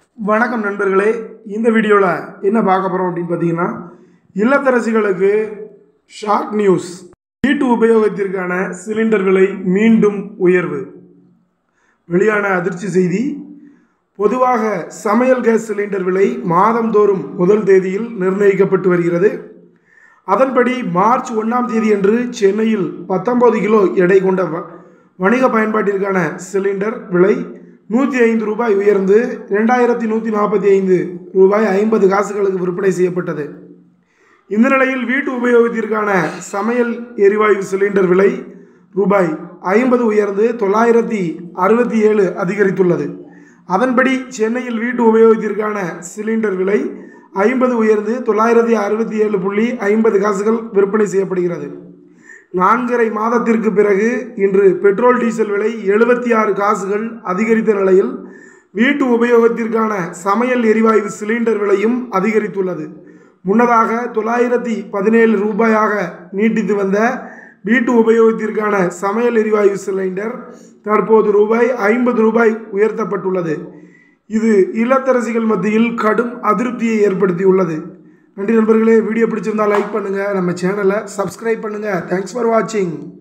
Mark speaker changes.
Speaker 1: வணக்கம் நண்பர்களே இந்த வீடியோவில் என்ன பார்க்க போகிறோம் அப்படின்னு பார்த்தீங்கன்னா இல்லத்தரசிகளுக்கு ஷாக் நியூஸ் வீட்டு உபயோகத்திற்கான சிலிண்டர் விலை மீண்டும் உயர்வு வெளியான அதிர்ச்சி செய்தி பொதுவாக சமையல் கேஸ் சிலிண்டர் விலை மாதந்தோறும் முதல் தேதியில் நிர்ணயிக்கப்பட்டு வருகிறது அதன்படி மார்ச் ஒன்றாம் தேதியன்று சென்னையில் பத்தொன்பது கிலோ எடை கொண்ட வ- வணிக பயன்பாட்டிற்கான சிலிண்டர் விலை நூற்றி ஐந்து ரூபாய் உயர்ந்து ரெண்டாயிரத்தி நூற்றி நாற்பத்தி ஐந்து ரூபாய் ஐம்பது காசுகளுக்கு விற்பனை செய்யப்பட்டது இந்த நிலையில் வீட்டு உபயோகத்திற்கான சமையல் எரிவாயு சிலிண்டர் விலை ரூபாய் ஐம்பது உயர்ந்து தொள்ளாயிரத்தி அறுபத்தி ஏழு அதிகரித்துள்ளது அதன்படி சென்னையில் வீட்டு உபயோகத்திற்கான சிலிண்டர் விலை ஐம்பது உயர்ந்து தொள்ளாயிரத்தி அறுபத்தி ஏழு புள்ளி ஐம்பது காசுகள் விற்பனை செய்யப்படுகிறது நான்கரை மாதத்திற்கு பிறகு இன்று பெட்ரோல் டீசல் விலை எழுபத்தி ஆறு காசுகள் அதிகரித்த நிலையில் வீட்டு உபயோகத்திற்கான சமையல் எரிவாயு சிலிண்டர் விலையும் அதிகரித்துள்ளது முன்னதாக தொள்ளாயிரத்தி பதினேழு ரூபாயாக நீட்டித்து வந்த வீட்டு உபயோகத்திற்கான சமையல் எரிவாயு சிலிண்டர் தற்போது ரூபாய் ஐம்பது ரூபாய் உயர்த்தப்பட்டுள்ளது இது இல்லத்தரசிகள் மத்தியில் கடும் அதிருப்தியை ஏற்படுத்தியுள்ளது நன்றி நண்பர்களே வீடியோ பிடிச்சிருந்தா லைக் பண்ணுங்கள் நம்ம சேனலை சப்ஸ்கிரைப் பண்ணுங்கள் தேங்க்ஸ் ஃபார் வாட்சிங்